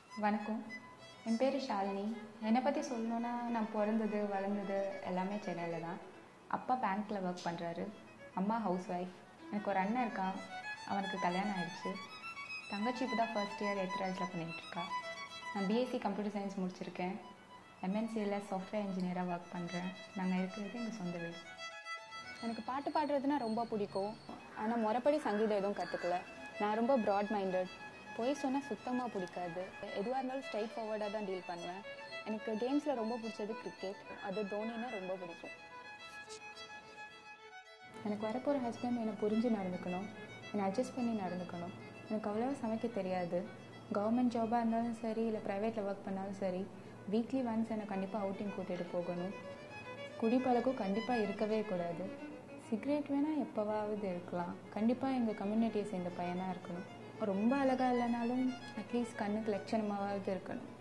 வணக்கம் என் பேர் ஷாலினி என்னை பற்றி சொல்லணுன்னா நான் பிறந்தது வளர்ந்தது எல்லாமே சென்னையில் தான் அப்பா பேங்க்கில் ஒர்க் பண்ணுறாரு அம்மா ஹவுஸ் ஒய்ஃப் எனக்கு ஒரு அண்ணன் இருக்கான் அவனுக்கு கல்யாணம் ஆயிடுச்சு தங்கச்சி இப்போ தான் ஃபர்ஸ்ட் இயர் எத்ராஜில் பண்ணிகிட்ருக்கா நான் பிஎஸ்சி கம்ப்யூட்டர் சயின்ஸ் முடிச்சிருக்கேன் எம்என்சியில் சாஃப்ட்வேர் இன்ஜினியராக ஒர்க் பண்ணுறேன் நாங்கள் இருக்கிறது எங்கள் சொந்த வீடு எனக்கு பாட்டு பாடுறதுனா ரொம்ப பிடிக்கும் ஆனால் முறைப்படி சங்கீதம் எதுவும் கற்றுக்கல நான் ரொம்ப ப்ராட் மைண்டட் பொய் சொன்னால் சுத்தமாக பிடிக்காது எதுவாக இருந்தாலும் ஸ்ட்ரைட் ஃபார்வர்டாக தான் டீல் பண்ணுவேன் எனக்கு கேம்ஸில் ரொம்ப பிடிச்சது கிரிக்கெட் அது தோனினா ரொம்ப பிடிக்கும் எனக்கு வரப்போகிற ஹஸ்பண்ட் என்னை புரிஞ்சு நடந்துக்கணும் என்னை அட்ஜஸ்ட் பண்ணி நடந்துக்கணும் எனக்கு அவ்வளோவா சமைக்க தெரியாது கவர்மெண்ட் ஜாபாக இருந்தாலும் சரி இல்லை ப்ரைவேட்டில் ஒர்க் பண்ணாலும் சரி வீக்லி ஒன்ஸ் என்னை கண்டிப்பாக அவுட்டிங் கூட்டிகிட்டு போகணும் குடிப்பழக்கம் கண்டிப்பாக இருக்கவே கூடாது சிகரெட் வேணால் எப்போவாவது இருக்கலாம் கண்டிப்பாக எங்கள் கம்யூனிட்டியை சேர்ந்த பையனாக இருக்கணும் ரொம்ப அழகாக இல்லைனாலும் அட்லீஸ்ட் கண்ணுக்கு லட்சணமாவது இருக்கணும்